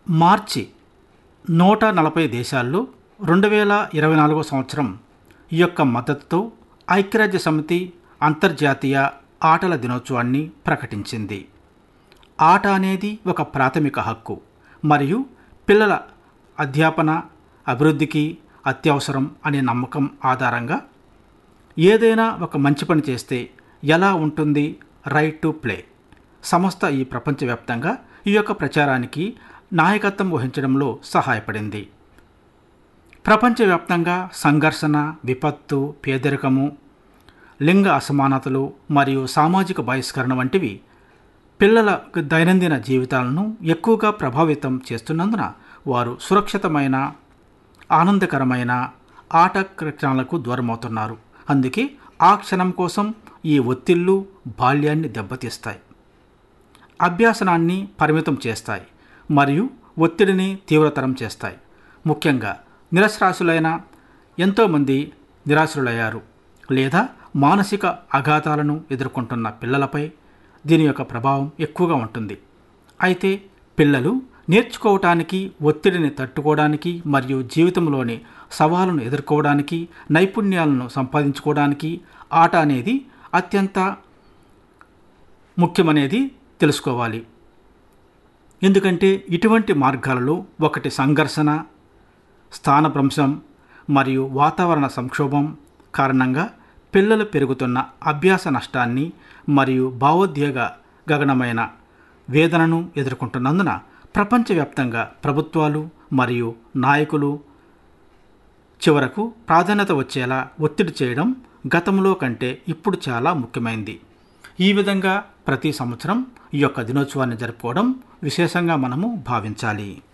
మార్చి నూట నలభై దేశాల్లో రెండు వేల ఇరవై నాలుగో సంవత్సరం ఈ యొక్క మద్దతుతో ఐక్యరాజ్య సమితి అంతర్జాతీయ ఆటల దినోత్సవాన్ని ప్రకటించింది ఆట అనేది ఒక ప్రాథమిక హక్కు మరియు పిల్లల అధ్యాపన అభివృద్ధికి అత్యవసరం అనే నమ్మకం ఆధారంగా ఏదైనా ఒక మంచి పని చేస్తే ఎలా ఉంటుంది రైట్ టు ప్లే సంస్థ ఈ ప్రపంచవ్యాప్తంగా ఈ యొక్క ప్రచారానికి నాయకత్వం వహించడంలో సహాయపడింది ప్రపంచవ్యాప్తంగా సంఘర్షణ విపత్తు పేదరికము లింగ అసమానతలు మరియు సామాజిక బహిష్కరణ వంటివి పిల్లల దైనందిన జీవితాలను ఎక్కువగా ప్రభావితం చేస్తున్నందున వారు సురక్షితమైన ఆనందకరమైన ఆట క్షణాలకు దూరమవుతున్నారు అందుకే ఆ క్షణం కోసం ఈ ఒత్తిళ్ళు బాల్యాన్ని దెబ్బతీస్తాయి అభ్యాసనాన్ని పరిమితం చేస్తాయి మరియు ఒత్తిడిని తీవ్రతరం చేస్తాయి ముఖ్యంగా నిరసరాశులైన ఎంతోమంది నిరాశులయ్యారు లేదా మానసిక అఘాతాలను ఎదుర్కొంటున్న పిల్లలపై దీని యొక్క ప్రభావం ఎక్కువగా ఉంటుంది అయితే పిల్లలు నేర్చుకోవటానికి ఒత్తిడిని తట్టుకోవడానికి మరియు జీవితంలోని సవాలును ఎదుర్కోవడానికి నైపుణ్యాలను సంపాదించుకోవడానికి ఆట అనేది అత్యంత ముఖ్యమనేది తెలుసుకోవాలి ఎందుకంటే ఇటువంటి మార్గాలలో ఒకటి సంఘర్షణ స్థానభ్రంశం మరియు వాతావరణ సంక్షోభం కారణంగా పిల్లలు పెరుగుతున్న అభ్యాస నష్టాన్ని మరియు భావోద్వేగ గగనమైన వేదనను ఎదుర్కొంటున్నందున ప్రపంచవ్యాప్తంగా ప్రభుత్వాలు మరియు నాయకులు చివరకు ప్రాధాన్యత వచ్చేలా ఒత్తిడి చేయడం గతంలో కంటే ఇప్పుడు చాలా ముఖ్యమైంది ఈ విధంగా ప్రతి సంవత్సరం ఈ యొక్క దినోత్సవాన్ని జరుపుకోవడం విశేషంగా మనము భావించాలి